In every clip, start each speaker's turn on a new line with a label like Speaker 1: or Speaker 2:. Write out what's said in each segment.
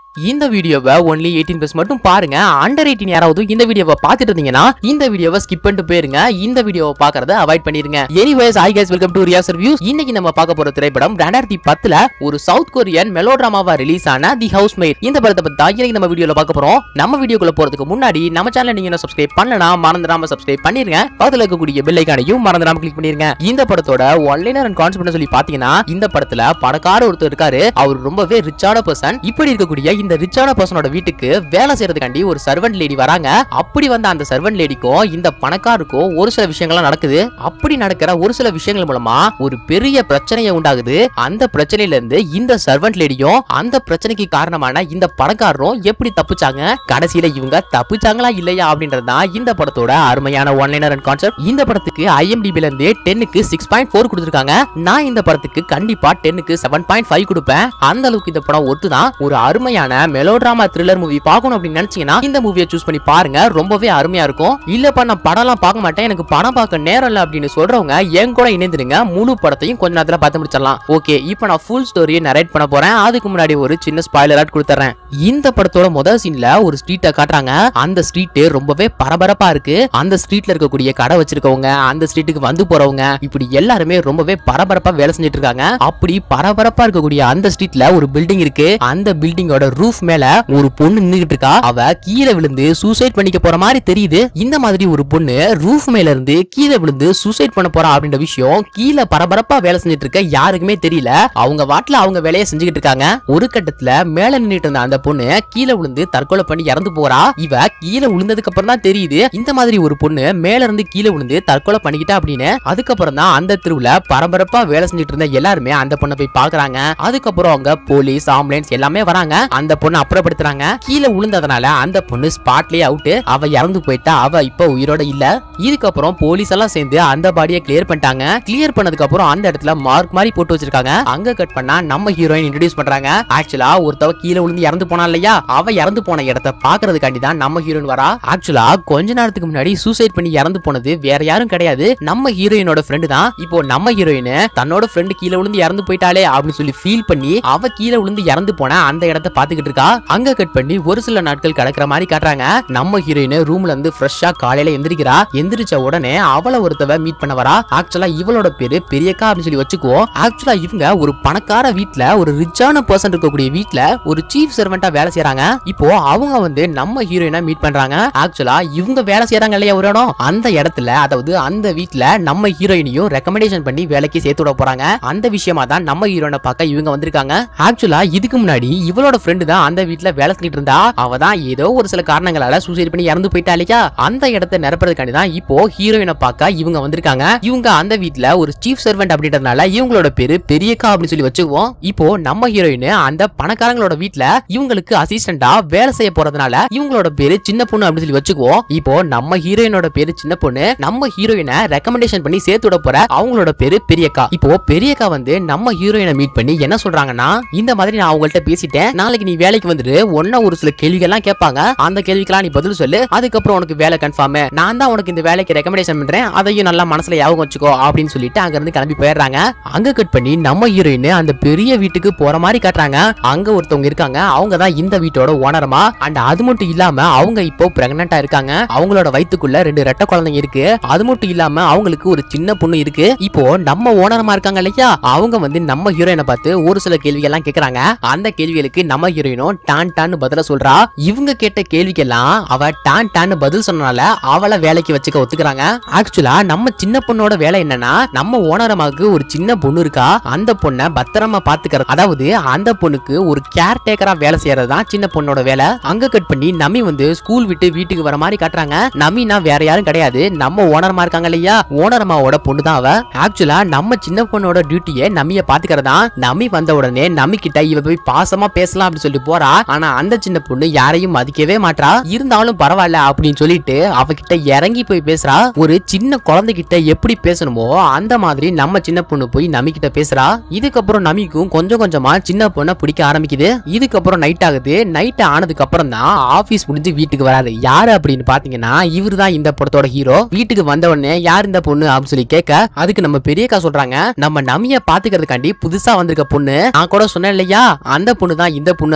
Speaker 1: இந்த வீடியோவை only eighteen plus மட்டும் பாருங்க அண்டர் எயிட்டீன் யாராவது இந்த வீடியோவை பார்த்துட்டு இருந்தீங்கன்னா இந்த வீடியோவை ஸ்கிப் பண்ணிட்டு போயிருங்க இந்த வீடியோவை பார்க்கறத அவாய்ட் பண்ணிருங்க anyways hi guys welcome to Riya's reviews இன்னைக்கு நம்ம பார்க்க போற திரைப்படம் ரெண்டாயிரத்தி பத்துல ஒரு சவுத் கொரியன் மெலோட்ராமாவா ரிலீஸ் ஆன தி ஹவுஸ் மேட் இந்த படத்தை பத்தி தான் இன்னைக்கு நம்ம வீடியோல பார்க்க போறோம் நம்ம வீடியோக்குள்ள போறதுக்கு முன்னாடி நம்ம சேனல் நீங்க என்ன சப்ஸ்கிரைப் பண்ணனா மறந்துடாம சப்ஸ்கிரைப் பண்ணிருங்க பக்கத்துல இருக்கக்கூடிய பெல் ஐக்கானையும் மறந்துடாம கிளிக் பண்ணிருங்க இந்த படத்தோட ஒன்லைனர் அண்ட் கான்செப்ட் சொல்லி பாத்தீங்கன்னா இந்த படத்துல பணக்கார ஒருத்தர் இருக்காரு அவர் ரொம்பவே ரிச்சான பர்சன் இப்படி இருக்கக்கூடிய இந்த ரிச்சான பர்சனோட வீட்டுக்கு வேலை செய்யறதுக்காண்டி ஒரு சர்வெண்ட் லேடி வராங்க அப்படி வந்த அந்த சர்வெண்ட் லேடிக்கும் இந்த பணக்காருக்கும் ஒரு சில விஷயங்கள்லாம் நடக்குது அப்படி நடக்கிற ஒரு சில விஷயங்கள் மூலமா ஒரு பெரிய பிரச்சனையை உண்டாகுது அந்த பிரச்சனையில இருந்து இந்த சர்வெண்ட் லேடியும் அந்த பிரச்சனைக்கு காரணமான இந்த பணக்காரரும் எப்படி தப்பிச்சாங்க கடைசியில இவங்க தப்பிச்சாங்களா இல்லையா அப்படின்றது தான் இந்த படத்தோட அருமையான ஒன்லைனர் அண்ட் கான்செப்ட் இந்த படத்துக்கு ஐஎம்டிபில இருந்து டென்னுக்கு சிக்ஸ் பாயிண்ட் ஃபோர் கொடுத்துருக்காங்க நான் இந்த படத்துக்கு கண்டிப்பா டென்னுக்கு செவன் பாயிண்ட் ஃபைவ் கொடுப்பேன் அந்த அளவுக்கு இந்த படம் ஒத்து தான் ஒரு அருமையான மெலோட்ராமா த்ரில்லர் மூவி பார்க்கணும் அப்படின்னு நினைச்சீங்கன்னா இந்த மூவியை சூஸ் பண்ணி பாருங்க ரொம்பவே அருமையா இருக்கும் இல்லப்பா நான் படம்லாம் பார்க்க மாட்டேன் எனக்கு படம் பார்க்க நேரம் இல்லை அப்படின்னு சொல்றவங்க என் கூட இணைந்துருங்க முழு படத்தையும் கொஞ்ச நேரத்துல பார்த்து முடிச்சிடலாம் ஓகே இப்போ நான் ஃபுல் ஸ்டோரியை நரேட் பண்ண போறேன் அதுக்கு முன்னாடி ஒரு சின்ன ஸ்பாய்லராட் கொடுத்துறேன் இந்த படத்தோட முதல் சீன்ல ஒரு ஸ்ட்ரீட்டை காட்டுறாங்க அந்த ஸ்ட்ரீட் ரொம்பவே பரபரப்பா இருக்கு அந்த ஸ்ட்ரீட்ல இருக்கக்கூடிய கடை வச்சிருக்கவங்க அந்த ஸ்ட்ரீட்டுக்கு வந்து போறவங்க இப்படி எல்லாருமே ரொம்பவே பரபரப்பா வேலை செஞ்சுட்டு இருக்காங்க அப்படி பரபரப்பா இருக்கக்கூடிய அந்த ஸ்ட்ரீட்ல ஒரு பில்டிங் இருக்கு அந்த பில்டிங்கோட ரூஃப் மேல ஒரு பொண்ணு நின்னுகிட்டு இருக்கா அவ கீழே விழுந்து சூசைட் பண்ணிக்க போற மாதிரி தெரியுது இந்த மாதிரி ஒரு பொண்ணு ரூஃப் மேல இருந்து கீழே விழுந்து சூசைட் பண்ண போறா அப்படின்ற விஷயம் கீழே பரபரப்பா வேலை செஞ்சுட்டு இருக்க யாருக்குமே தெரியல அவங்க வாட்டுல அவங்க வேலையை செஞ்சுக்கிட்டு இருக்காங்க ஒரு கட்டத்துல மேல நின்னுட்டு இருந்த அந்த பொண்ணு கீழே விழுந்து தற்கொலை பண்ணி இறந்து போறா இவ கீழே விழுந்ததுக்கு அப்புறம் தான் தெரியுது இந்த மாதிரி ஒரு பொண்ணு மேல இருந்து கீழே விழுந்து தற்கொலை பண்ணிக்கிட்டா அப்படின்னு அதுக்கப்புறம் தான் அந்த தெருவுல பரபரப்பா வேலை செஞ்சுட்டு இருந்த எல்லாருமே அந்த பொண்ணை போய் பாக்குறாங்க அதுக்கப்புறம் அவங்க போலீஸ் ஆம்புலன்ஸ் எல்லாமே வராங்க அந்த பொண்ணை அப்புறப்படுத்துறாங்க கீழே விழுந்ததுனால அந்த பொண்ணு ஸ்பாட்லயே அவுட் அவ இறந்து போயிட்டா அவ இப்ப உயிரோட இல்ல இதுக்கப்புறம் போலீஸ் எல்லாம் சேர்ந்து அந்த பாடியை கிளியர் பண்ணிட்டாங்க கிளியர் பண்ணதுக்கு அப்புறம் அந்த இடத்துல மார்க் மாதிரி போட்டு வச்சிருக்காங்க அங்க கட் பண்ணா நம்ம ஹீரோயின் இன்ட்ரடியூஸ் பண்றாங்க ஆக்சுவலா ஒருத்தவ கீழே விழுந்து இறந்து போனா இல்லையா அவ இறந்து போன இடத்த பாக்குறதுக்காண்டி தான் நம்ம ஹீரோயின் வரா ஆக்சுவலா கொஞ்ச நேரத்துக்கு முன்னாடி சூசைட் பண்ணி இறந்து போனது வேற யாரும் கிடையாது நம்ம ஹீரோயினோட ஃப்ரெண்டு தான் இப்போ நம்ம ஹீரோயின் தன்னோட ஃப்ரெண்டு கீழே விழுந்து இறந்து போயிட்டாலே அப்படின்னு சொல்லி ஃபீல் பண்ணி அவ கீழே விழுந்து இறந்து போன அந்த இடத்த பாத்துக்கிட்டு இருக்கா அங்க கட் பண்ணி ஒரு சில நாட்கள் கிடக்குற மாதிரி காட்டுறாங்க நம்ம ஹீரோயின் ரூம்ல இருந்து ஃப்ரெஷ்ஷா காலையில எந்திரிக்கிறா எந்திரிச்ச உடனே அவளை ஒருத்தவ மீட் பண்ண வரா ஆக்சுவலா இவளோட பேரு பெரியக்கா அப்படின்னு சொல்லி வச்சுக்குவோம் ஆக்சுவலா இவங்க ஒரு பணக்கார வீட்ல ஒரு ரிச்சான பர்சன் இருக்கக்கூடிய வீட்ல ஒரு சீஃப் சர்வெண்டா வேலை செய்யறாங்க இப்போ அவங்க வந்து நம்ம ஹீரோயினா மீட் பண்றாங்க ஆக்சுவலா இவங்க வேலை செய்யறாங்க இல்லையா ஒரு இடம் அந்த இடத்துல அதாவது அந்த வீட்ல நம்ம ஹீரோயினையும் ரெக்கமெண்டேஷன் பண்ணி வேலைக்கு சேர்த்து விட போறாங்க அந்த விஷயமா தான் நம்ம ஹீரோயினை பார்க்க இவங்க வந்திருக்காங்க ஆக்சுவலா இதுக்கு முன்னாடி இவளோட ஃப்ரெண்டு தான் அந்த வீட்ல வேலை செஞ்சுட்டு இருந்தா அவ தான் ஏதோ ஒரு சில காரணங்களால சூசைட் பண்ணி இறந்து போயிட்டா இல்லையா அந்த இடத்தை நிரப்புறதுக்காண்டி தான் இப்போ ஹீரோயினை பார்க்க இவங்க வந்திருக்காங்க இவங்க அந்த வீட்ல ஒரு சீஃப் சர்வெண்ட் அப்படின்றதுனால இவங்களோட பேரு பெரியக்கா அப்படின்னு சொல்லி வச்சுக்குவோம் இப்போ நம்ம ஹீரோயின் அந்த பணக்காரங்களோட வீட்ல இவங்களுக்கு அசிஸ்டண்டா வேலை செய்ய போறதுனால இவங்களோட பேரு சின்ன பொண்ணு அப்படின்னு சொல்லி வச்சுக்குவோம் இப்போ நம்ம ஹீரோயினோட பேரு சின்ன பொண்ணு நம்ம ஹீரோயினை ரெக்கமெண்டேஷன் பண்ணி சேர்த்து விட போற அவங்களோட பேரு பெரியக்கா இப்போ பெரியக்கா வந்து நம்ம ஹீரோயினை மீட் பண்ணி என்ன சொல்றாங்கன்னா இந்த மாதிரி நான் அவங்கள்ட்ட பேசிட்டேன் நாளைக்கு நீ வேலைக்கு வந்துட்டு ஒன்ன ஒரு சில கேள்விகள்லாம் கேட்பாங்க அந்த கேள்விக்கெல்லாம் நீ பதில் சொல்லு அதுக்கப்புறம் உனக்கு வேலை கன்ஃபார்ம் நான் தான் உனக்கு இந்த வேலைக்கு ரெக்கமெண்டேஷன் பண்றேன் அதையும் நல்லா மனசுல ஞாபகம் வச்சுக்கோ அப்படின்னு சொல்லிட்டு அங்க இருந்து கிளம்பி போயிடுறாங்க அங்க கட் பண்ணி நம்ம ஹீரோயின் அந்த பெரிய வீட்டுக்கு போற மாதிரி காட்டுறாங்க அங்க ஒருத்தவங்க இருக்காங்க அவங்க தான் இந்த வீட்டோட ஓனரமா அண்ட் அது மட்டும் இல்லாம அவங்க இப்போ பிரெக்னண்டா இருக்காங்க அவங்களோட வயித்துக்குள்ள ரெண்டு ரெட்டை குழந்தைங்க இருக்கு அது மட்டும் இல்லாம அவங்களுக்கு ஒரு சின்ன பொண்ணு இருக்கு இப்போ நம்ம ஓனரமா இருக்காங்க இல்லையா அவங்க வந்து நம்ம ஹீரோயினை பார்த்து ஒரு சில கேள்விகள்லாம் கேக்குறாங்க அந்த கேள்விகளுக்கு நம்ம ஹீரோயினும் டான் டான்னு பதில சொல்றா இவங்க கேட்ட கேள்விக்கெல்லாம் அவ டான் டான்னு பதில் சொன்னனால அவளை வேலைக்கு வச்சுக்க ஒத்துக்கிறாங்க ஆக்சுவலா நம்ம சின்ன பொண்ணோட வேலை என்னன்னா நம்ம ஓனரமாவுக்கு ஒரு சின்ன பொண்ணு இருக்கா அந்த பொண்ணை பத்திரமா பாத்துக்கிறது அதாவது அந்த பொண்ணுக்கு ஒரு கேர் டேக்கரா வேலை செய்யறது தான் சின்ன பொண்ணோட வேலை அங்க கட் பண்ணி நமி வந்து ஸ்கூல் விட்டு வீட்டுக்கு வர மாதிரி காட்டுறாங்க நமினா வேற யாரும் கிடையாது நம்ம ஓனரமா இருக்காங்க இல்லையா ஓனரமாவோட பொண்ணு தான் அவ ஆக்சுவலா நம்ம சின்ன பொண்ணோட டியூட்டியை நமிய பாத்துக்கிறதா நமி வந்த உடனே நமி கிட்ட இவ போய் பாசமா பேசலாம் அப்படின்னு சொல்லி போறா ஆனா அந்த சின்ன பொண்ணு யாரையும் மதிக்கவே மாட்றா இருந்தாலும் பரவாயில்ல அப்படின்னு சொல்லிட்டு அவகிட்ட இறங்கி போய் பேசுறா ஒரு சின்ன குழந்தைகிட்ட எப்படி பேசணுமோ அந்த மாதிரி நம்ம சின்ன பொண்ணு போய் நமி கிட்ட பேசுறா இதுக்கப்புறம் நமிக்கும் கொஞ்சம் கொஞ்சமா சின்ன பொண்ணை பிடிக்க ஆரம்பிக்குது இதுக்கப்புறம் நைட் ஆகுது நைட் ஆனதுக்கு அப்புறம் தான் ஆபீஸ் முடிஞ்சு வீட்டுக்கு வராது யாரு அப்படின்னு பாத்தீங்கன்னா இவரு தான் இந்த படத்தோட ஹீரோ வீட்டுக்கு வந்த உடனே யார் இந்த பொண்ணு அப்படின்னு சொல்லி கேட்க அதுக்கு நம்ம பெரியக்கா சொல்றாங்க நம்ம நமிய பாத்துக்கிறதுக்காண்டி புதுசா வந்திருக்க பொண்ணு நான் கூட சொன்னேன் இல்லையா அந்த பொண்ணு தான் இந்த பொண்ணு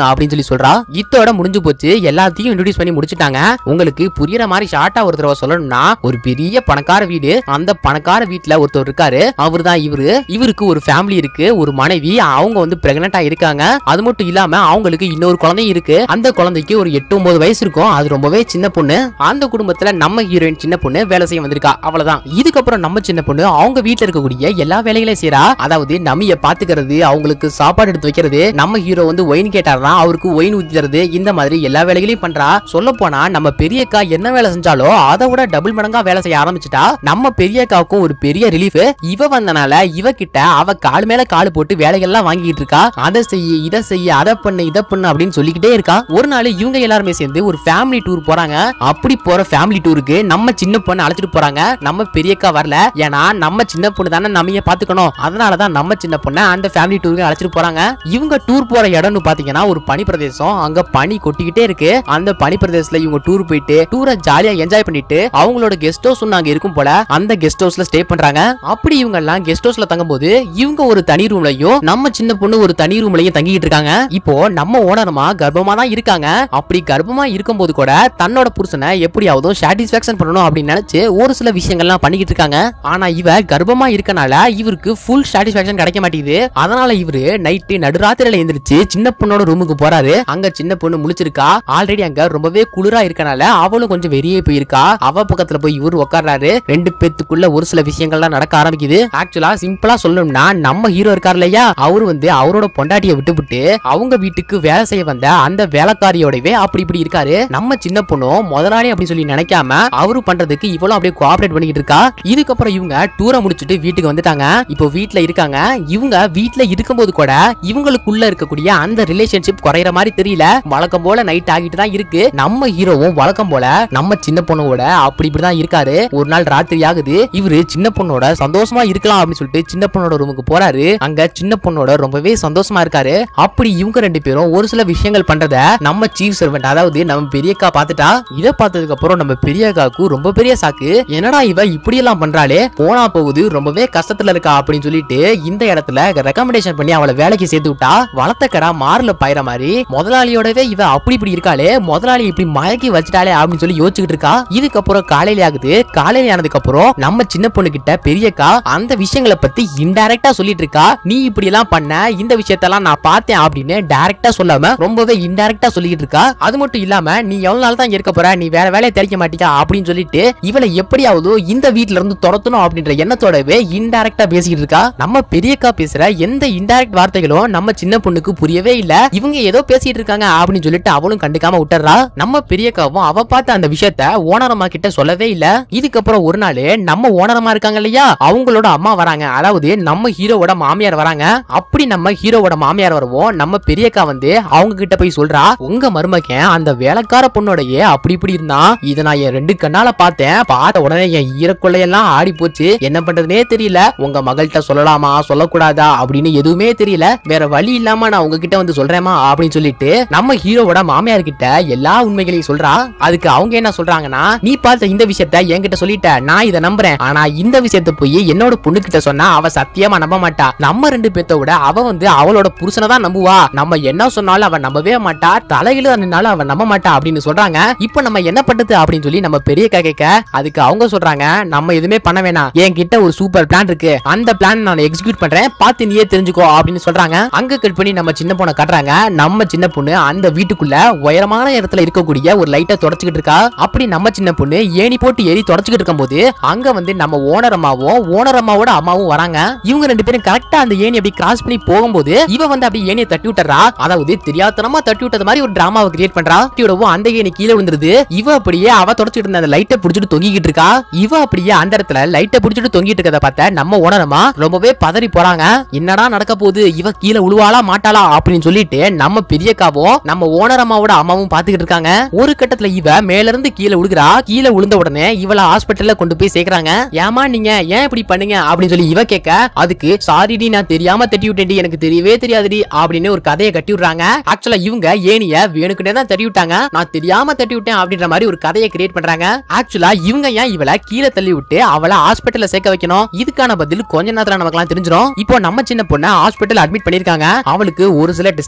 Speaker 1: அப்படின்னு சொல்லி சொல்றா இத்தோட முடிஞ்சு போச்சு எல்லாத்தையும் இன்ட்ரோடியூஸ் பண்ணி முடிச்சிட்டாங்க உங்களுக்கு புரியுற மாதிரி ஷார்ட்டா ஒரு தடவை சொல்லணும்னா ஒரு பெரிய பணக்கார வீடு அந்த பணக்கார வீட்ல ஒருத்தர் இருக்காரு அவர் தான் இவரு இவருக்கு ஒரு ஃபேமிலி இருக்கு ஒரு மனைவி அவங்க வந்து பிரெக்னெண்டா இருக்காங்க அது மட்டும் இல்லாம அவங்களுக்கு இன்னொரு குழந்தையும் இருக்கு அந்த குழந்தைக்கு ஒரு எட்டு ஒன்பது வயசு இருக்கும் அது ரொம்பவே சின்ன பொண்ணு அந்த குடும்பத்துல நம்ம ஹீரோயின் சின்ன பொண்ணு வேலை செய்ய வந்திருக்கா அவ்வளவுதான் இதுக்கப்புறம் நம்ம சின்ன பொண்ணு அவங்க வீட்ல இருக்கக்கூடிய எல்லா வேலைகளையும் செய்றா அதாவது நமிய பாத்துக்கிறது அவங்களுக்கு சாப்பாடு எடுத்து வைக்கிறது நம்ம ஹீரோ வந்து ஒயின் கேட்டாருன்னா அவருக்கு ஒயின் ஊத்தி தருது இந்த மாதிரி எல்லா வேலைகளையும் பண்றா சொல்ல போனா நம்ம பெரியக்கா என்ன வேலை செஞ்சாலும் அதை விட டபுள் மடங்கா வேலை செய்ய ஆரம்பிச்சிட்டா நம்ம பெரியக்காவுக்கும் ஒரு பெரிய ரிலீஃப் இவ வந்தனால இவ கிட்ட அவ கால் மேல கால் போட்டு வேலைகள்லாம் வாங்கிட்டு இருக்கா அதை செய்ய இதை செய்ய அதை பண்ணு இதை பண்ணு அப்படின்னு சொல்லிக்கிட்டே இருக்கா ஒரு நாள் இவங்க எல்லாருமே சேர்ந்து ஒரு ஃபேமிலி டூர் போறாங்க அப்படி போற ஃபேமிலி டூருக்கு நம்ம சின்ன பொண்ணு அழைச்சிட்டு போறாங்க நம்ம பெரியக்கா வரல ஏன்னா நம்ம சின்ன பொண்ணு தானே நம்ம பாத்துக்கணும் அதனாலதான் நம்ம சின்ன பொண்ணை அந்த ஃபேமிலி டூருக்கு அழைச்சிட்டு போறாங்க இவங்க டூர் போற இடம்னு பாத்தீங்கன்னா ஒரு பனி பிரதேசம் அங்க பனி கொட்டிக்கிட்டே இருக்கு அந்த பனி பிரதேசத்துல இவங்க டூர் போயிட்டு டூரை ஜாலியா என்ஜாய் பண்ணிட்டு அவங்களோட கெஸ்ட் ஹவுஸ் அங்க இருக்கும் போல அந்த கெஸ்ட் ஹவுஸ்ல ஸ்டே பண்றாங்க அப்படி இவங்க எல்லாம் கெஸ்ட் ஹவுஸ்ல தங்கும்போது இவங்க ஒரு தனி ரூம்லயும் நம்ம சின்ன பொண்ணு ஒரு தனி ரூம்லயும் தங்கிட்டு இருக்காங்க இப்போ நம்ம ஓனரமா கர்ப்பமா தான் இருக்காங்க அப்படி கர்ப்பமா இருக்கும்போது கூட தன்னோட புருஷனை எப்படியாவது சாட்டிஸ்பாக்சன் பண்ணணும் அப்படின்னு நினைச்சு ஒரு சில விஷயங்கள்லாம் பண்ணிக்கிட்டு இருக்காங்க ஆனா இவ கர்ப்பமா இருக்கனால இவருக்கு ஃபுல் சாட்டிஸ்பாக்சன் கிடைக்க மாட்டேங்குது அதனால இவரு நைட்டு நடுராத்திரியில எந்திரிச்சு சின்ன பொண்ணோட ரூமுக்கு போறாரு அங்க சின்ன பொண்ணு முழிச்சிருக்கா ஆல்ரெடி அங்க ரொம்பவே குளிரா இருக்கனால அவளும் கொஞ்சம் வெளியே போயிருக்கா அவ பக்கத்துல போய் இவரு உட்கார்றாரு ரெண்டு பேத்துக்குள்ள ஒரு சில விஷயங்கள்லாம் நடக்க ஆரம்பிக்குது ஆக்சுவலா சிம்பிளா சொல்லணும்னா நம்ம ஹீரோ இருக்கார் இல்லையா அவரு வந்து அவரோட பொண்டாட்டியை விட்டுவிட்டு அவங்க வீட்டுக்கு வேலை செய்ய வந்த அந்த வேலைக்காரியோடவே அப்படி இப்படி இருக்காரு நம்ம சின்ன பொண்ணும் முதலாளி அப்படி சொல்லி நினைக்காம அவரு பண்றதுக்கு இவ்வளவு அப்படியே கோஆபரேட் பண்ணிக்கிட்டு இருக்கா இதுக்கப்புறம் இவங்க டூரை முடிச்சுட்டு வீட்டுக்கு வந்துட்டாங்க இப்போ வீட்ல இருக்காங்க இவங்க வீட்ல இருக்கும்போது கூட இவங்களுக்குள்ள இருக்கக்கூடிய அந்த ரிலேஷன்ஷிப் குறையற மாதிரி தெரியல வழக்கம் போல நைட் ஆகிட்டு தான் இருக்கு நம்ம ஹீரோவும் வழக்கம் போல நம்ம சின்ன பொண்ணோட அப்படி இப்படி தான் இருக்காரு ஒரு நாள் ராத்திரி ஆகுது இவரு சின்ன பொண்ணோட சந்தோஷமா இருக்கலாம் அப்படின்னு சொல்லிட்டு சின்ன பொண்ணோட ரூமுக்கு போறாரு அங்க சின்ன பொண்ணோட ரொம்பவே சந்தோஷமா இருக்காரு அப்படி இவங்க ரெண்டு பேரும் ஒரு சில விஷயங்கள் பண்றத நம்ம சீஃப் சர்வெண்ட் அதாவது நம்ம பெரியக்கா பார்த்துட்டா இதை பார்த்ததுக்கு அப்புறம் நம்ம பெரியக்காக்கு ரொம்ப பெரிய சாக்கு என்னடா இவ இப்படி எல்லாம் பண்றாளே போனா போகுது ரொம்பவே கஷ்டத்துல இருக்கா அப்படின்னு சொல்லிட்டு இந்த இடத்துல ரெக்கமெண்டேஷன் பண்ணி அவளை வேலைக்கு சேர்த்து விட்டா வளர்த்த கடா மாறல பயிர மாதிரி முதலாளியோடவே இவ அப்படி இப்படி இருக்காளே முதலாளி இப்படி மயக்கி வச்சுட்டாளே அப்படின்னு சொல்லி யோசிச்சுக்கிட்டு இருக்கா இதுக்கப்புறம் காலையில ஆகுது காலையில ஆனதுக்கு அப்புறம் நம்ம சின்ன பொண்ணு கிட்ட பெரியக்கா அந்த விஷயங்களை பத்தி இன்டைரக்டா சொல்லிட்டு இருக்கா நீ இப்படி எல்லாம் பண்ண இந்த விஷயத்தெல்லாம் நான் பார்த்தேன் அப்படின்னு டைரக்டா சொல்லாம ரொம்பவே இன்டைரக்டா சொல்லிட்டு இருக்கா அது மட்டும் இல்லாம நீ எவ்வளவு நாள் தான் இங்க இருக்க போற நீ வேற வேலையை தெரிவிக்க மாட்டியா அப்படின்னு சொல்லிட்டு இவளை எப்படியாவது இந்த வீட்ல இருந்து துரத்தணும் அப்படின்ற எண்ணத்தோடவே இன்டைரக்டா பேசிக்கிட்டு இருக்கா நம்ம பெரியக்கா பேசுற எந்த இன்டைரக்ட் வார்த்தைகளும் நம்ம சின்ன பொண்ணுக்கு புரியவே இல்ல இவங்க ஏதோ பேசிட்டு இருக்காங்க அப்படின்னு சொல்லிட்டு அவளும் கண்டுக்காம விட்டுறா நம்ம பெரியக்காவும் அவ பார்த்த அந்த விஷயத்த ஓனரம்மா கிட்ட சொல்லவே இல்ல இதுக்கப்புறம் ஒரு நாள் நம்ம ஓனரமா இருக்காங்க இல்லையா அவங்களோட அம்மா வராங்க அதாவது நம்ம ஹீரோவோட மாமியார் வராங்க அப்படி நம்ம ஹீரோவோட மாமியார் வரவும் நம்ம பெரியக்கா வந்து அவங்க கிட்ட போய் சொல்றா உங்க மருமகன் அந்த வேலைக்கார பொண்ணோடயே அப்படி இப்படி இருந்தான் இதை நான் என் ரெண்டு கண்ணால பார்த்தேன் பார்த்த உடனே என் ஈரக்குள்ளையெல்லாம் ஆடி போச்சு என்ன பண்றதுனே தெரியல உங்க மகள்கிட்ட சொல்லலாமா சொல்லக்கூடாதா அப்படின்னு எதுவுமே தெரியல வேற வழி இல்லாம நான் உங்ககிட்ட வந்து சொல்றேமா அப்படின்னு சொல்லிட்டு நம்ம ஹீரோவோட மாமியார் கிட்ட எல்லா உண்மைகளையும் சொல்றா அதுக்கு அவங்க என்ன சொல்றாங்கன்னா நீ பார்த்த இந்த விஷயத்த என்கிட்ட சொல்லிட்ட நான் இதை நம்புறேன் ஆனா இந்த விஷயத்த போய் என்னோட பொண்ணு கிட்ட சொன்னா அவ சத்தியமா நம்ப மாட்டா நம்ம ரெண்டு பேத்த விட அவ வந்து அவளோட புருஷனை தான் நம்புவா நம்ம என்ன சொன்னாலும் அவ நம்பவே மாட்டா தலையில நின்னாலும் அவ நம்ப மாட்டா அப்படின்னு சொல்றாங்க இப்போ நம்ம என்ன பண்றது அப்படின்னு சொல்லி நம்ம பெரிய கேட்க அதுக்கு அவங்க சொல்றாங்க நம்ம எதுவுமே பண்ண வேணாம் என்கிட்ட ஒரு சூப்பர் பிளான் இருக்கு அந்த பிளான் நான் எக்ஸிக்யூட் பண்றேன் பார்த்து நீயே தெரிஞ்சுக்கோ அப்படின்னு சொல்றாங்க அங்க கட் பண்ணி நம்ம சின்ன பொண்ணை காட்டுறாங்க நம்ம சின்ன பொண்ணு அந்த வீட்டுக்குள்ள உயரமான இடத்துல இருக்கக்கூடிய ஒரு லைட்டை தொடச்சுக்கிட்டு இருக்கா அப்படி நம்ம சின்ன பொண்ணு ஏணி போட்டு ஏறி தொடச்சுக்கிட்டு இருக்கும்போது அங்க வந்து நம்ம ஓனர் அம்மாவும் ஓனர் அம்மாவோட அம்மாவும் வராங்க இவங்க ரெண்டு பேரும் கரெக்டா அந்த ஏணி அப்படி கிராஸ் பண்ணி போகும்போது இவ வந்து அப்படியே ஏணியை தட்டி விட்டுறா அதாவது தெரியாதனமா தட்டி விட்டது மாதிரி ஒரு டிராமாவை கிரியேட் பண்றா தட்டி விடவும் அந்த ஏணி கீழே விழுந்துருது இவ அப்படியே அவ தொடச்சிட்டு இருந்த அந்த லைட்டை பிடிச்சிட்டு தொங்கிக்கிட்டு இருக்கா இவ அப்படியே அந்த இடத்துல லைட்டை பிடிச்சிட்டு தொங்கிட்டு இருக்கத பார்த்த நம்ம ஓனரமா ரொம்பவே பதறி போறாங்க என்னடா நடக்க போகுது இவ கீழே உழுவாளா மாட்டாளா அப்படின்னு சொல்லிட்டு நம்ம பெரியக்காவும் நம்ம ஓனரம்மாவோட அம்மாவும் பாத்துக்கிட்டு இருக்காங்க ஒரு கட்டத்துல இவ மேல இருந்து கீழே விழுகிறா கீழே விழுந்த உடனே இவள ஹாஸ்பிட்டல்ல கொண்டு போய் சேர்க்கறாங்க ஏமா நீங்க ஏன் இப்படி பண்ணுங்க அப்படின்னு சொல்லி இவ கேட்க அதுக்கு சாரிடி நான் தெரியாம தட்டி விட்டேன்டி எனக்கு தெரியவே தெரியாதுடி அப்படின்னு ஒரு கதையை கட்டி விடுறாங்க ஆக்சுவலா இவங்க ஏனிய வேணுக்குனே தான் தட்டி விட்டாங்க நான் தெரியாம தட்டி விட்டேன் அப்படின்ற மாதிரி ஒரு கதையை கிரியேட் பண்றாங்க ஆக்சுவலா இவங்க ஏன் இவளை கீழே தள்ளி விட்டு அவளை ஹாஸ்பிட்டல்ல சேர்க்க வைக்கணும் இதுக்கான பதில் கொஞ்ச நேரத்துல நமக்கு தெரிஞ்சிடும் இப்போ நம்ம சின்ன பொண்ணை ஹாஸ்பிட்டல் அட்மிட் பண்ணிருக்காங்க அவளுக்கு ஒரு சில டெஸ்ட் எல்லாம் எடுத்து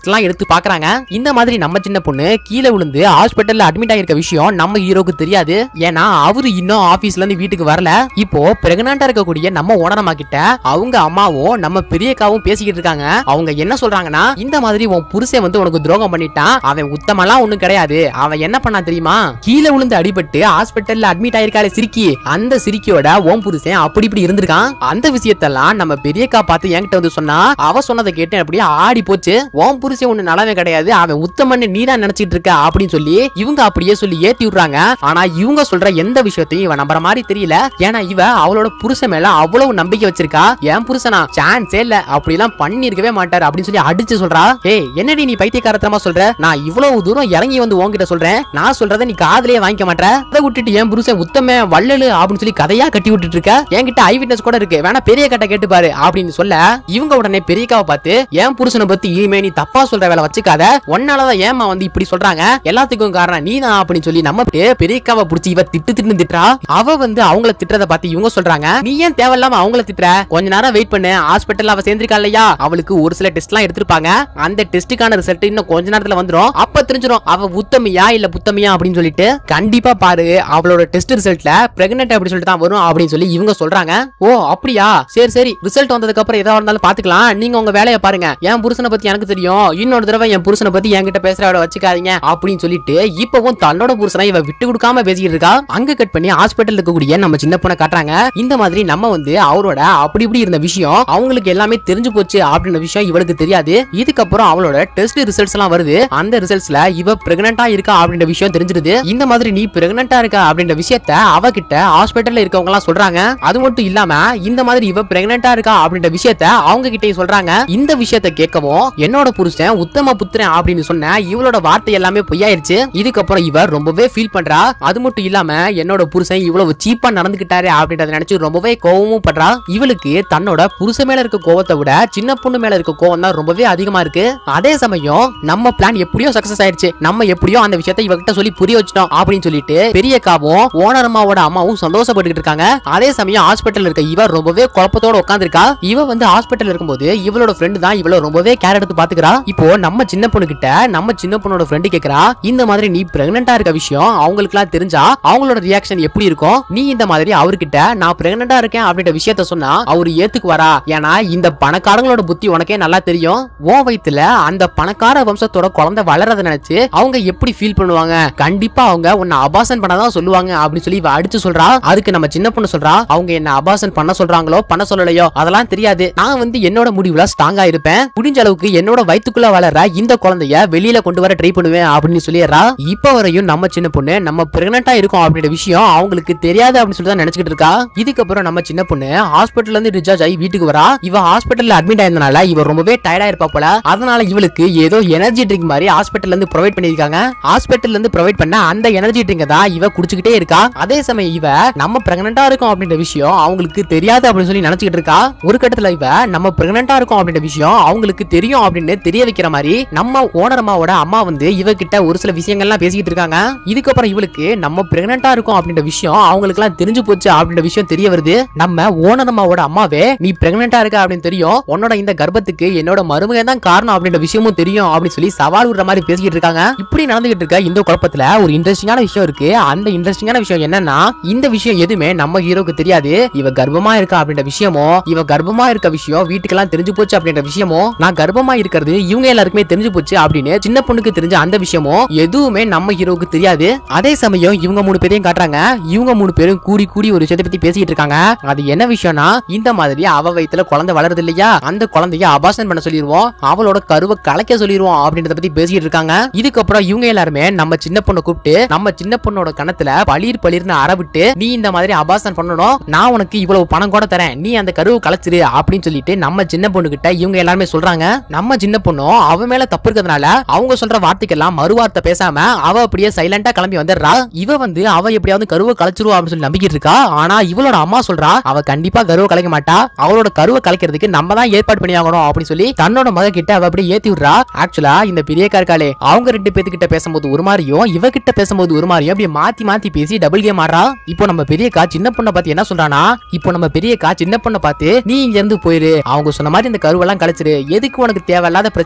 Speaker 1: எடுத்து பாக்குறாங்க இந்த மாதிரி நம்ம சின்ன பொண்ணு கீழே விழுந்து ஹாஸ்பிட்டல்ல அட்மிட் ஆயிருக்க விஷயம் நம்ம ஹீரோக்கு தெரியாது ஏன்னா அவரு இன்னும் ஆபீஸ்ல இருந்து வீட்டுக்கு வரல இப்போ பிரெக்னண்டா இருக்கக்கூடிய நம்ம ஓனரமா கிட்ட அவங்க அம்மாவும் நம்ம பெரியக்காவும் பேசிக்கிட்டு இருக்காங்க அவங்க என்ன சொல்றாங்கன்னா இந்த மாதிரி உன் புருஷன் வந்து உனக்கு துரோகம் பண்ணிட்டான் அவன் உத்தமெல்லாம் ஒண்ணும் கிடையாது அவன் என்ன பண்ணா தெரியுமா கீழே விழுந்து அடிபட்டு ஹாஸ்பிட்டல்ல அட்மிட் ஆயிருக்காளே சிரிக்கி அந்த சிரிக்கியோட ஓம் புருஷன் அப்படி இப்படி இருந்திருக்கான் அந்த விஷயத்தெல்லாம் நம்ம பெரியக்கா பார்த்து என்கிட்ட வந்து சொன்னா அவ சொன்னதை கேட்டு அப்படியே ஆடி போச்சு ஓம் புருஷன் ஒண்ணு நலவே கிடையாது அவன் உத்தமன்னு நீ தான் நினைச்சிட்டு இருக்க அப்படின்னு சொல்லி இவங்க அப்படியே சொல்லி ஏத்தி விடுறாங்க ஆனா இவங்க சொல்ற எந்த விஷயத்தையும் இவன் நம்புற மாதிரி தெரியல ஏன்னா இவ அவளோட புருஷன் மேல அவ்வளவு நம்பிக்கை வச்சிருக்கா என் புருஷனா சான்ஸே இல்ல அப்படி எல்லாம் பண்ணிருக்கவே மாட்டாரு அப்படின்னு சொல்லி அடிச்சு சொல்றா ஏய் என்னடி நீ பைத்தியக்காரத்தனமா சொல்ற நான் இவ்வளவு தூரம் இறங்கி வந்து உன்கிட்ட சொல்றேன் நான் சொல்றதை நீ காதுலயே வாங்கிக்க மாட்டேற அதை விட்டுட்டு என் புருஷன் உத்தம வள்ளலு அப்படின்னு சொல்லி கதையா கட்டி விட்டுட்டு இருக்க என்கிட்ட ஐ விட்னஸ் கூட இருக்கு வேணா பெரிய கட்ட கேட்டு பாரு அப்படின்னு சொல்ல இவங்க உடனே பெரியக்காவை பார்த்து என் புருஷனை பத்தி இனிமே நீ தப்பா சொல்ற வேலை வச்சுக்காத உன்னாலதான் ஏமா வந்து இப்படி சொல்றாங்க எல்லாத்துக்கும் காரணம் நீ தான் அப்படின்னு சொல்லி நம்ம அப்படியே பெரியக்காவை புடிச்சு இவ திட்டு திட்டு திட்டுறா அவ வந்து அவங்கள திட்டுறத பார்த்து இவங்க சொல்றாங்க நீ ஏன் தேவையில்லாம அவங்கள திட்டுற கொஞ்ச நேரம் வெயிட் பண்ணு ஹாஸ்பிட்டல் அவ சேர்ந்திருக்கா இல்லையா அவளுக்கு ஒரு சில டெஸ்ட் எல்லாம் எடுத்திருப்பாங்க அந்த டெஸ்ட்டுக்கான ரிசல்ட் இன்னும் கொஞ்ச நேரத்துல வந்துரும் அப்ப தெரிஞ்சிடும் அவ உத்தமியா இல்ல புத்தமியா அப்படின்னு சொல்லிட்டு கண்டிப்பா பாரு அவளோட டெஸ்ட் ரிசல்ட்ல பிரெக்னென்ட் அப்படி சொல்லிட்டு தான் வரும் அப்படின்னு சொல்லி இவங்க சொல்றாங்க ஓ அப்படியா சரி சரி ரிசல்ட் வந்ததுக்கு அப்புறம் ஏதாவது இருந்தாலும் பாத்துக்கலாம் நீங்க உங்க வேலையை பாருங்க என் புருஷனை பத்தி எனக்கு தெரியும் இன்னொரு தடவை என் புருஷனை பத்தி என்கிட்ட பேசுற அவளை வச்சுக்காதீங்க அப்படின்னு சொல்லிட்டு இப்பவும் தன்னோட புருஷனை இவ விட்டு கொடுக்காம பேசிக்கிட்டு இருக்கா அங்க கட் பண்ணி ஹாஸ்பிட்டல் இருக்கக்கூடிய நம்ம சின்ன பொண்ணை காட்டுறாங்க இந்த மாதிரி நம்ம வந்து அவரோட அப்படி இப்படி இருந்த விஷயம் அவங்களுக்கு எல்லாமே தெரிஞ்சு போச்சு அப்படின்ற விஷயம் இவளுக்கு தெரியாது இதுக்கப்புறம் அவளோட டெஸ்ட் ரிசல்ட்ஸ் எல்லாம் வருது அந்த ரிசல்ட்ஸ்ல இவ பிரெக்னண்டா இருக்கா அப்படின்ற விஷயம் தெரிஞ்சிருது இந்த மாதிரி நீ பிரெக்னண்டா இருக்கா அப்படின்ற விஷயத்த அவகிட்ட ஹாஸ்பிட்டல்ல இருக்கவங்க எல்லாம் சொல்றாங்க அது மட்டும் இல்லாம இந்த மாதிரி இவ பிரெக்னண்டா இருக்கா அப்படின்ற விஷயத்த அவங்க கிட்டயும் சொல்றாங்க இந்த விஷயத்த கேட்கவும் என்னோட புருஷன் உத்தம புத்திரன் அப்படின்னு சொன்ன இவளோட வார்த்தை எல்லாமே பொய்யாயிருச்சு இதுக்கப்புறம் இவ ரொம்பவே ஃபீல் பண்றா அது மட்டும் இல்லாம என்னோட புருஷன் இவ்வளவு சீப்பா நடந்துகிட்டாரு அப்படின்றத நினைச்சு ரொம்பவே கோவமும் பண்றா இவளுக்கு தன்னோட புருஷன் மேல இருக்க கோவத்தை விட சின்ன பொண்ணு மேல இருக்க கோவம் தான் ரொம்பவே அதிகமா இருக்கு அதே சமயம் நம்ம பிளான் எப்படியோ சக்சஸ் ஆயிருச்சு நம்ம எப்படியோ அந்த விஷயத்தை இவகிட்ட சொல்லி புரிய வச்சிட்டோம் அப்படின்னு சொல்லிட்டு பெரிய காவும் ஓனர் அம்மாவோட அம்மாவும் சந்தோஷப்பட்டுக்கிட்டு இருக்காங்க அதே சமயம் ஹாஸ்பிட்டல் இருக்க இவ ரொம்பவே குழப்பத்தோட உட்காந்துருக்கா இவ வந்து ஹாஸ்பிட்டல் இருக்கும்போது இவளோட ஃப்ரெண்டு தான் இவள ரொம்பவே கேர் எடுத்து பாத்துக்கிறா இப்போ நம்ம சின்ன பொண்ணு கிட்ட நம்ம சின்ன பொண்ணோட ஃப்ரெண்டு கேக்குறா இந்த மாதிரி நீ பிரெக்னண்டா இருக்க விஷயம் அவங்களுக்குலாம் தெரிஞ்சா அவங்களோட ரியாக்ஷன் எப்படி இருக்கும் நீ இந்த மாதிரி அவர்கிட்ட நான் பிரெக்னண்டா இருக்கேன் அப்படின்ற விஷயத்த சொன்னா அவரு ஏத்துக்குவாரா ஏன்னா இந்த பணக்காரங்களோட புத்தி உனக்கே நல்லா தெரியும் உன் வயித்துல அந்த பணக்கார வம்சத்தோட குழந்தை வளரத நினைச்சு அவங்க எப்படி ஃபீல் பண்ணுவாங்க கண்டிப்பா அவங்க உன்னை அபாசன் பண்ணதான் சொல்லுவாங்க அப்படின்னு சொல்லி இவ அடிச்சு சொல்றா அதுக்கு நம்ம சின்ன பொண்ணு சொல்றா அவங்க என்ன அபாசன் பண்ண சொல்றாங்களோ பண்ண சொல்லலையோ அதெல்லாம் தெரியாது நான் வந்து என்னோட முடிவுல ஸ்ட்ராங்கா இருப்பேன் முடிஞ்ச அளவுக்கு என்னோட வயித்துக்குள்ள வளர இந்த குழந்தைய வெளியில கொண்டு வர ட்ரை பண்ணுவேன் அப்படின்னு சொல்லிடுறா இப்ப வரையும் நம்ம சின்ன பொண்ணு நம்ம பிரெக்னண்டா இருக்கோம் அப்படின்ற விஷயம் அவங்களுக்கு தெரியாது அப்படின்னு சொல்லி தான் நினைச்சுக்கிட்டு இருக்கா இதுக்கப்புறம் நம்ம சின்ன பொண்ணு ஹாஸ்பிட்டல்ல இருந்து டிஸ்சார்ஜ் ஆகி வீட்டுக்கு வரா இவ ஹாஸ்பிட்டல்ல அட்மிட் ஆயிருந்தனால இவ ரொம்பவே டயர்டா இருப்பா போல அதனால இவளுக்கு ஏதோ எனர்ஜி ட்ரிங்க் மாதிரி ஹாஸ்பிட்டல்ல இருந்து ப்ரொவைட் பண்ணிருக்காங்க ஹாஸ்பிட்டல்ல இருந்து ப்ரொவைட் பண்ண அந்த எனர்ஜி ட்ரிங்க தான் இவ குடிச்சுக்கிட்டே இருக்கா அதே சமயம் இவ நம்ம பிரெக்னண்டா இருக்கோம் அப்படின்ற விஷயம் அவங்களுக்கு தெரியாது அப்படின்னு சொல்லி நினைச்சுக்கிட்டு இருக்கா ஒரு கட்டத்துல இவ நம்ம பிரெக்னண்டா இருக்கோம் அப்படின்ற விஷயம் அவங்களுக்கு தெரியும் அப்படின்னு தெரிய வைக்கிற மாதிரி நம்ம ஓனர் அம்மாவோட அம்மா வந்து இவகிட்ட ஒரு சில விஷயங்கள்லாம் பேசிக்கிட்டு இருக்காங்க இதுக்கப்புறம் இவளுக்கு நம்ம பிரெக்னண்டா இருக்கோம் அப்படின்ற விஷயம் அவங்களுக்கு எல்லாம் தெரிஞ்சு போச்சு அப்படின்ற விஷயம் தெரிய வருது நம்ம ஓனர் அம்மாவோட அம்மாவே நீ பிரெக்னண்டா இருக்க அப்படின்னு தெரியும் உன்னோட இந்த கர்ப்பத்துக்கு என்னோட மருமகன் தான் காரணம் அப்படின்ற விஷயமும் தெரியும் அப்படின்னு சொல்லி சவால் விடுற மாதிரி பேசிக்கிட்டு இருக்காங்க இப்படி நடந்துகிட்டு இருக்க இந்த குழப்பத்துல ஒரு இன்ட்ரெஸ்டிங்கான விஷயம் இருக்கு அந்த இன்ட்ரெஸ்டிங்கான விஷயம் என்னன்னா இந்த விஷயம் எதுவுமே நம்ம ஹீரோக்கு தெரியாது இவ கர்ப்பமா இருக்கா அப்படின்ற விஷயமோ இவ கர்ப்பமா இருக்க விஷயம் வீட்டுக்கெல்லாம் தெரிஞ்சு போச்சு அப்படின்ற விஷயமோ நான் கர்ப்பமா இருக்கிறது இவங்க எல்லாருக்குமே தெரிஞ்சு போச்சு அப்படின்னு சின்ன பொண்ணுக்கு தெரிஞ்ச அந்த விஷயமோ எதுவுமே நம்ம ஹீரோக்கு தெரியாது அதே சமயம் இவங்க மூணு பேரையும் காட்டுறாங்க இவங்க மூணு பேரும் கூடி கூடி ஒரு விஷயத்தை பத்தி பேசிக்கிட்டு இருக்காங்க அது என்ன விஷயம்னா இந்த மாதிரி அவ வயித்துல குழந்தை வளருது இல்லையா அந்த குழந்தைய அபாசன் பண்ண சொல்லிடுவோம் அவளோட கருவை கலைக்க சொல்லிடுவோம் அப்படின்றத பத்தி பேசிட்டு இருக்காங்க இதுக்கப்புறம் இவங்க எல்லாருமே நம்ம சின்ன பொண்ணை கூப்பிட்டு நம்ம சின்ன பொண்ணோட கணத்துல பளிர் பளிர்னு அறவிட்டு நீ இந்த மாதிரி அபாசன் பண்ணணும் நான் உனக்கு இவ்வளவு பணம் கூட தரேன் நீ அந்த கருவை கலைச்சிரு அப்படின்னு சொல்லிட்டு நம்ம சின்ன பொண்ணு கிட்ட இவங்க எல்லாருமே சொல்றாங்க நம்ம சின்ன பொண்ணும் அவ மேல தப்பு இருக்கிறதுனால அவங்க சொல்ற வார்த்தைக்கெல்லாம் மறுவார்த்தை பேசாம அவ அப்படியே சைலண்டா கிளம்பி வந்துடுறா இவ வந்து அவ எப்படியாவது கருவை கலைச்சிருவா அப்படின்னு சொல்லி நம்பிக்கிட்டு இருக்கா ஆனா இவளோட அம்மா சொல்றா அவ கண்டிப்பா கருவை கலைக்க மாட்டா அவளோட கருவை கலைக்கிறதுக்கு நம்ம தான் ஏற்பாடு பண்ணி ஆகணும் அப்படின்னு சொல்லி தன்னோட மக கிட்ட அவ அப்படியே ஏத்தி விடுறா ஆக்சுவலா இந்த பெரிய இருக்காளே அவங்க ரெண்டு பேத்துக்கிட்ட பேசும்போது ஒரு மாதிரியும் இவ கிட்ட பேசும்போது ஒரு மாதிரியும் அப்படியே மாத்தி மாத்தி பேசி டபுள் கேம் ஆடுறா இப்போ நம்ம பெரியக்கா சின்ன பொண்ணை பார்த்து என்ன சொல்றானா இப்போ நம்ம பெரியக்கா சின்ன பொண்ணை பார்த்து நீ இங்க இருந்து போயிரு அவங்க சொன்ன மாதிரி இந்த கருவெல்லாம் கலைச்சிரு எதுக்கு உனக்கு தேவையில்லாத பிரச்சனை அப்படின்னு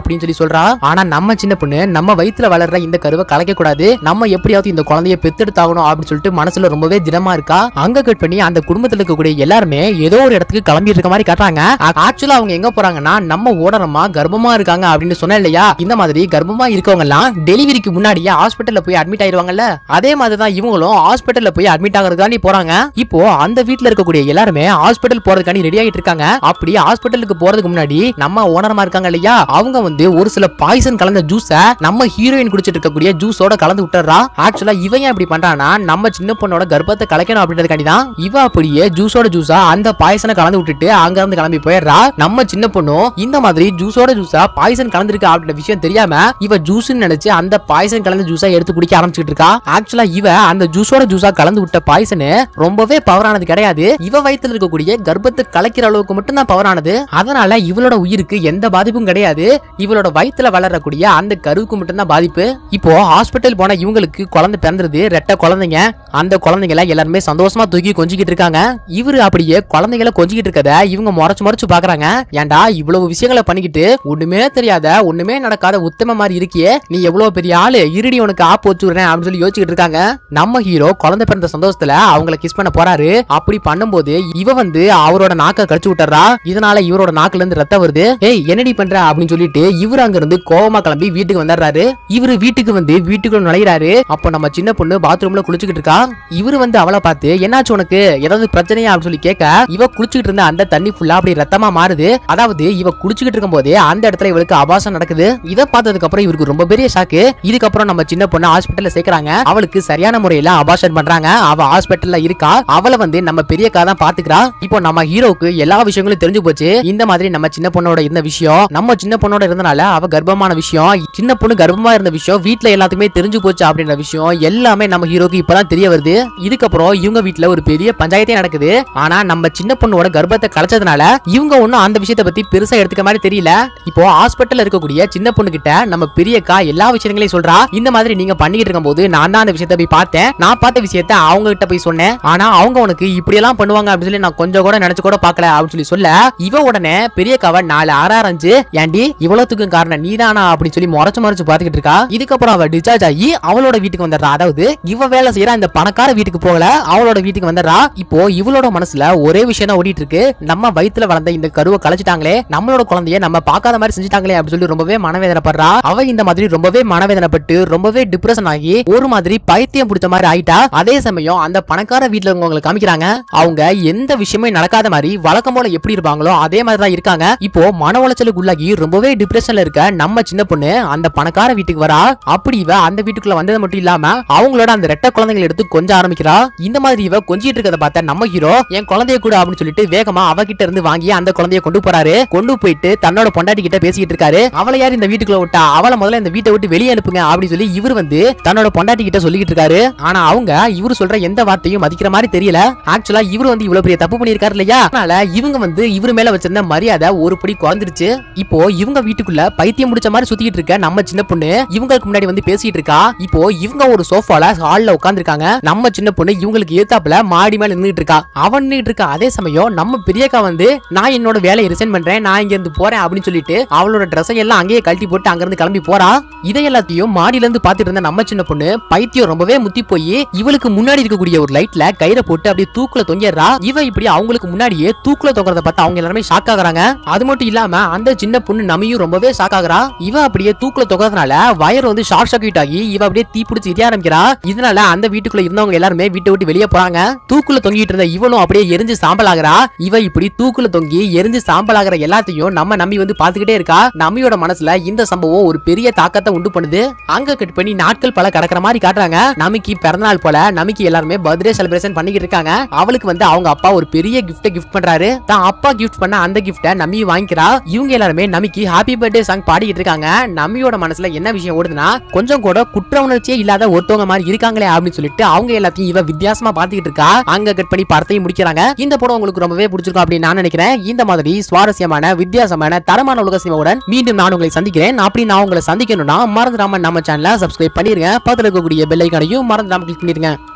Speaker 1: அப்படின்னு சொல்லி சொல்றா ஆனா நம்ம சின்ன பொண்ணு நம்ம வயித்துல வளர்ற இந்த கருவை கலைக்க கூடாது நம்ம எப்படியாவது இந்த குழந்தைய பெத்தெடுத்தாகணும் அப்படின்னு சொல்லிட்டு மனசுல ரொம்பவே திடமா இருக்கா அங்க கட் பண்ணி அந்த குடும்பத்துல இருக்கக்கூடிய எல்லாருமே ஏதோ ஒரு இடத்துக்கு கிளம்பி இருக்க மாதிரி காட்டுறாங்க ஆக்சுவலா அவங்க எங்க போறாங்கன்னா நம்ம ஓடரமா கர்ப்பமா இருக்காங்க அப்படின்னு சொன்னேன் இல்லையா இந்த மாதிரி கர்ப்பமா இருக்கவங்க எல்லாம் டெலிவரிக்கு முன்னாடியே ஹாஸ்பிட்டல்ல போய் அட்மிட் ஆயிருவாங்கல்ல அதே மாதிரி தான் இவங்களும் ஹாஸ்பிட்டல்ல போய் அட்மிட் ஆகிறதுக்காண்டி போறாங்க இப்போ அந்த வீட்ல இருக்கக்கூடிய எல்லாருமே ஹாஸ்பிட்டல் போறதுக்காண்டி ரெடி ஆகிட்டு இருக்காங்க அப்படி ஹாஸ்பிட்டலுக்கு போறதுக்கு முன்னாடி நம்ம ஓனரமா இருக்காங்க இல்லையா அவங்க வந்து ஒரு சில பாய்சன் கலந்த ஜூஸ நம்ம ஹீரோயின் குடிச்சிட்டு இருக்கக்கூடிய ஜூஸோட கலந்து விட்டுறா ஆக்சுவலா இவன் ஏன் இப்படி பண்றானா நம்ம சின்ன பொண்ணோட கர்ப்பத்தை கலைக்கணும் அப்படின்றதுக்காண்டி தான் இவ அப்படியே ஜூஸோட ஜூஸா அந்த பாய்சனை கலந்து விட்டுட்டு அங்க இருந்து கிளம்பி போயிடுறா நம்ம சின்ன பொண்ணும் இந்த மாதிரி ஜூஸோட ஜூஸா பாய்சன் கலந்துருக்கு அப்படின்ற விஷயம் தெரியாம இவ ஜூஸ்னு நினைச்சு அந்த பாய்சன் கலந்த ஜூஸா எடுத்து குடிக்க ஆரம்பிச்சிட்டு இருக்கா ஆக்சுவலா இவ அந்த ஜூஸோட ஜூஸா கலந்து விட்ட பாய்சனு ரொம்பவே பவரானது கிடையாது இவ வயித்துல இருக்கக்கூடிய கர்ப்பத்தை கலைக்கிற அளவுக்கு மட்டும் தான் பவரானது அதனால இவளோட உயிருக்கு எந்த பாதிப்பும் கிடையாது இவளோட வயித்துல வளரக்கூடிய அந்த கருவுக்கு மட்டும் தான் பாதிப்பு இப்போ ஹாஸ்பிட்டல் போன இவங்களுக்கு குழந்தை பிறந்தது ரெட்ட குழந்தைங்க அந்த குழந்தைங்கள எல்லாருமே சந்தோஷமா தூக்கி கொஞ்சிக்கிட்டு இருக்காங்க இவரு அப்படியே குழந்தைகளை கொஞ்சிக்கிட்டு இருக்கத இவங்க முறைச்சு முறைச்சு பாக்குறாங்க ஏன்டா இவ்வளவு விஷயங்களை பண்ணிக்கிட்டு ஒண்ணுமே தெரியாத ஒண்ணுமே நடக்காத உத்தம மாதிரி இருக்கியே நீ எவ்வளவு பெரிய ஆளு இருடி உனக்கு ஆப் வச்சு விடுறேன் அப்படின்னு சொல்லி யோசிச்சுக்கிட்டு இருக்காங்க நம்ம ஹீரோ குழந்தை பிறந்த சந்தோஷத்துல அவங்கள கிஸ் பண்ண போறாரு அப்படி பண்ணும்போது இவ வந்து அவரோட நாக்க கடிச்சு விட்டுறா இதனால இவரோட நாக்குல இருந்து ரத்தம் வருது ஏய் என்னடி பண்ற அப்படின்னு சொல்லிட்டு இவர் அங்க இருந்து கோவமா கிளம்பி வீட்டுக்கு வந்துடுறாரு இவரு வீட்டுக்கு வந்து வீட்டுக்குள்ள நுழையிறாரு அப்போ நம்ம சின்ன பொண்ணு பாத்ரூம்ல குளிச்சுக்கிட்டு இருக்கா இவரு வந்து அவளை பார்த்து என்னாச்சு உனக்கு ஏதாவது பிரச்சனையா அப்படின்னு சொல்லி கேட்க இவ குளிச்சுக்கிட்டு இருந்த அந்த தண்ணி ஃபுல்லா அப்படி ரத்தமா மாறுது அதாவது இவ குளிச்சுக்கிட்டு இருக்கும் போதே அந்த இடத்துல இவளுக்கு அபாசம் நடக்குது இதை பார்த்ததுக்கு அப்புறம் இவருக்கு ரொம்ப பெரிய ஷாக்கு இதுக்கப்புறம் நம்ம சின்ன பொண்ணு ஹாஸ்பிட்டல்ல சேர்க்கறாங்க அவளுக்கு சரியான முறையில அபாஷன் பண்றாங்க அவ ஹாஸ்பிட்டல்ல இருக்கா அவளை வந்து நம்ம பெரியக்கா தான் பாத்துக்கிறா இப்போ நம்ம ஹீரோவுக்கு எல்லா விஷயங்களும் தெரிஞ்சு போச்சு இந்த மாதிரி நம்ம சின்ன பொண்ணோட இருந்த விஷயம் நம்ம சின்ன பொண்ணோட இருந்தனால அவ கர்ப்பமான விஷயம் சின்ன பொண்ணு கர்ப்பமா இருந்த விஷயம் வீட்ல எல்லாத்துக்குமே தெரிஞ்சு போச்சு அப்படின்ற விஷயம் எல்லாமே நம்ம ஹீரோக்கு இப்பதான் தெரிய வருது இதுக்கப்புறம் இவங்க வீட்ல ஒரு பெரிய பஞ்சாயத்தே நடக்குது ஆனா நம்ம சின்ன பொண்ணோட கர்ப்பத்தை கலைச்சதுனால இவங்க ஒன்னும் அந்த விஷயத்தை பத்தி பெருசா எடுத்துக்க மாதிரி தெரியல இப்போ ஹாஸ்பிட்டல்ல இருக்கக்கூடிய சின்ன பொண்ணு கிட்ட நம்ம பெரியக்கா எல்லா விஷயங்களையும் சொல்றா இந்த மாதிரி நீங்க பண்ணிட்டு இருக்கும்போது நான் தான் அந்த விஷயத்தை போய் பார்த்தேன் நான் பார்த்த விஷயத்த அவங்க கிட்ட போய் சொன்னேன் ஆனா அவங்க உனக்கு இப்படி எல்லாம் பண்ணுவாங்க அப்படின்னு சொல்லி நான் கொஞ்சம் கூட நினைச்சு கூட பார்க்கல அப்படின்னு சொல்லி சொல்ல இவ உடனே பெரியக்காவ நாலு ஆறாரஞ்சு ஏண்டி இவ்வளவுத்துக்கும் காரணம் நீதானா அப்படின்னு சொல்லி முறைச்சு முறைச்சு பாத்துக்கிட்டு இருக்கா இதுக்கப்புறம் அவ டிஸ்சார்ஜ் ஆகி அவளோட வீட்டுக்கு வந்துடுறா அதாவது இவ வேலை செய்யற இந்த பணக்கார வீட்டுக்கு போகல அவளோட வீட்டுக்கு வந்துடுறா இப்போ இவளோட மனசுல ஒரே விஷயம் தான் ஓடிட்டு இருக்கு நம்ம வயித்துல வளர்ந்த இந்த கருவை கலைச்சிட்டாங்களே நம்மளோட குழந்தைய நம்ம பார்க்காத மாதிரி செஞ்சுட்டாங்களே அப்படின்னு சொல்லி ரொம்பவே மனவேதனைப்படுறா அவ இந்த மாதிரி ரொம்பவே மனவேதனைப்பட்டு ரொம்பவே டிப்ரெஷன் ஆகி ஒரு மாதிரி பைத்தியம் பிடிச்ச மாதிரி ஆயிட்டா அதே சமயம் அந்த பணக்கார வீட்டுல இருக்கவங்களை காமிக்கிறாங்க அவங்க எந்த விஷயமே நடக்காத மாதிரி வழக்கம் போல எப்படி இருப்பாங்களோ அதே மாதிரி தான் இருக்காங்க இப்போ மன உளைச்சலுக்கு உள்ளாகி ரொம்பவே டிப்ரெஷன்ல இருக்க நம்ம சின்ன பொண்ணு அந்த பணக்கார வீட்டுக்கு வரா அப்படி இவ அந்த வீட்டுக்குள்ள வந்தது மட்டும் இல்லாம அவங்களோட அந்த ரெட்ட குழந்தைகளை எடுத்து கொஞ்சம் ஆரம்பிக்கிறா இந்த மாதிரி இவ கொஞ்சிட்டு இருக்கத பார்த்த நம்ம ஹீரோ என் குழந்தைய கூட அப்படின்னு சொல்லிட்டு வேகமா அவகிட்ட இருந்து வாங்கி அந்த குழந்தைய கொண்டு போறாரு கொண்டு போயிட்டு தன்னோட பொண்டாட்டி கிட்ட பேசிட்டு இருக்காரு அவளை யார் இந்த வீட்டுக்குள்ள விட்டா அவளை முதல்ல இந்த வீட்டை விட்டு வெளியே அனுப்புங்க அப்படின்னு சொல்லி இவர் வந்து தன்னோட பொண்டாட்டி கிட்ட சொல்லிட்டு இருக்காரு ஆனா அவங்க இவரு சொல்ற எந்த வார்த்தையும் மதிக்கிற மாதிரி தெரியல ஆக்சுவலா இவர் வந்து இவ்வளவு பெரிய தப்பு பண்ணிருக்காரு இல்லையா அதனால இவங்க வந்து இவர் மேல வச்சிருந்த மரியாதை ஒரு படி குறைஞ்சிருச்சு இப்போ இவங்க வீட்டுக்குள்ள பைத்தியம் முடிச்ச மாதிரி சுத்திட்டு இருக்க நம்ம சின்ன பொண்ணு இவங்களுக்கு முன்னாடி வந்து பேசிட்டு இருக்கா இப்போ இவங்க ஒரு சோஃபால ஹால்ல உட்கார்ந்திருக்காங்க நம்ம சின்ன பொண்ணு இவங்களுக்கு ஏத்தாப்புல மாடி மேல நின்னுட்டு இருக்கா அவன் நின்னுட்டு இருக்கா அதே சமயம் நம்ம பெரியக்கா வந்து நான் என்னோட வேலையை ரிசைன் பண்றேன் நான் இங்க இருந்து போறேன் அப்படின்னு சொல்லிட்டு அவளோட ட்ரெஸ்ஸை எல்லாம் அங்கேயே கழட்டி போட்டு அங்க இருந்து கிளம்பி போறா இதை எல்லாத்தையும் மாடியில இருந்து பாத்துட்டு இருந்த நம்ம சின்ன பொண்ணு பைத்தியம் ரொம்பவே முத்தி போய் இவளுக்கு முன்னாடி இருக்கக்கூடிய ஒரு லைட்ல கயிறை போட்டு அப்படியே தூக்குல தொங்கிடுறா இவ இப்படி அவங்களுக்கு முன்னாடியே தூக்குல தொங்குறத பார்த்து அவங்க எல்லாருமே ஷாக் ஆகுறாங்க அது மட்டும் இல்லாம அந்த சின்ன பொண்ணு நமியும் ரொம்பவே ஷாக் ஆகுறா இவ அப்படியே தூக்குல தொங்குறதுனால வயர் வந்து ஷார்ட் சர்க்யூட் ஆகி இவ அப்படியே தீ பிடிச்சி எரிய ஆரம்பிக்கிறா இதனால அந்த வீட்டுக்குள்ள இருந்தவங்க எல்லாருமே வீட்டை விட்டு வெளியே போறாங்க தூக்குல தொங்கிட்டு இருந்த இவனும் அப்படியே எரிஞ்சு சாம்பல் ஆகுறா இவ இப்படி தூக்குல தொங்கி எரிஞ்சு சாம்பல் ஆகுற எல்லாத்தையும் நம்ம நம்பி வந்து பாத்துக்கிட்டே இருக்கா நம்பியோட மனசுல இந்த சம்பவம் ஒரு பெரிய தாக்கத்தை உண்டு பண்ணுது அங்க கட் பண்ணி நாட்கள் பல கடக்கிற மாதிரி காட்டுறாங்க நமிக்கு பிறந்தநாள் போல நமிக்கு எல்லாருமே பர்த்டே செலிப்ரேஷன் பண்ணிக்கிட்டு இருக்காங்க அவளுக்கு வந்து அவங்க அப்பா ஒரு பெரிய கிஃப்ட்டை கிஃப்ட் பண்றாரு தான் அப்பா கிஃப்ட் பண்ண அந்த கிஃப்ட்டை நம்பி வாங்கிக்கிறா இவங்க எல்லாருமே நமிக்கு ஹாப்பி பர்த்டே சாங் பாடிக்கிட்டு இருக்காங்க நம்பியோட மனசுல என்ன விஷயம் ஓடுதுன்னா கொஞ்சம் கூட குற்ற உணர்ச்சியே இல்லாத ஒருத்தவங்க மாதிரி இருக்காங்களே அப்படின்னு சொல்லிட்டு அவங்க எல்லாத்தையும் இவ வித்தியாசமா பாத்துக்கிட்டு இருக்கா அங்க கட் பண்ணி படத்தையும் முடிக்கிறாங்க இந்த படம் உங்களுக்கு ரொம்பவே பிடிச்சிருக்கும் அப்படின்னு நான் நினைக்கிறேன் இந்த மாதிரி சுவாரஸ்யமான வித்தியாசமான தரமான உலக சினிமாவுடன் மீண்டும் நான் உங்களை சந்திக்கிறேன் அப்படி நான் உங்களை சந்திக்கணும்னா மறந்துடாம நம்ம சேனலை சப்ஸ்கிரைப் பண்ணிருங்க பக்கத்துல இருக்கக்கூடிய பெல் ஐக்கானையும் மறந்துடாம கிளிக் பண்ணிருங்க